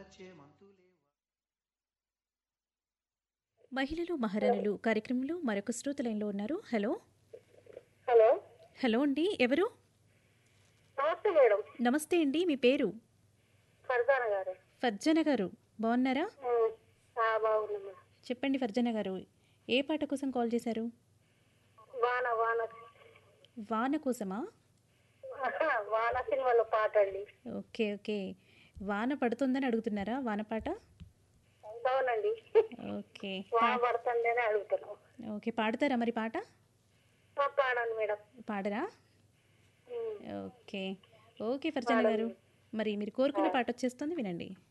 మహిళలు మహారాణులు కార్యక్రమంలో మరొక శ్రోత లైన్లో ఉన్నారు హలో హలో హలో అండి ఎవరు నమస్తే మేడం నమస్తే అండి మీ పేరు ఫర్జానా గారు ఫర్జన గారు బాగున్నారా ఉమ్, ఆ, బాగున్నా మేడం చెప్పండి ఫర్జన గారు ఏ పాట కోసం కాల్ చేశారు వాన వాన వాన కోసమా ఆహా, వాన సినిమాలో పాట అండి ఓకే ఓకే వాన పడుతుందని అడుగుతున్నారా వాన పాట అవునండి ఓకే వాన పడుతుందని అడుగుతున్నాం ఓకే పాడతారా మరి పాట ఆ, పాడండి మేడం పాడరా ఉమ్, ఓకే ఓకే ఫర్జన గారు మరి మీరు కోరుకున్న పాట వచ్చేస్తుంది వినండి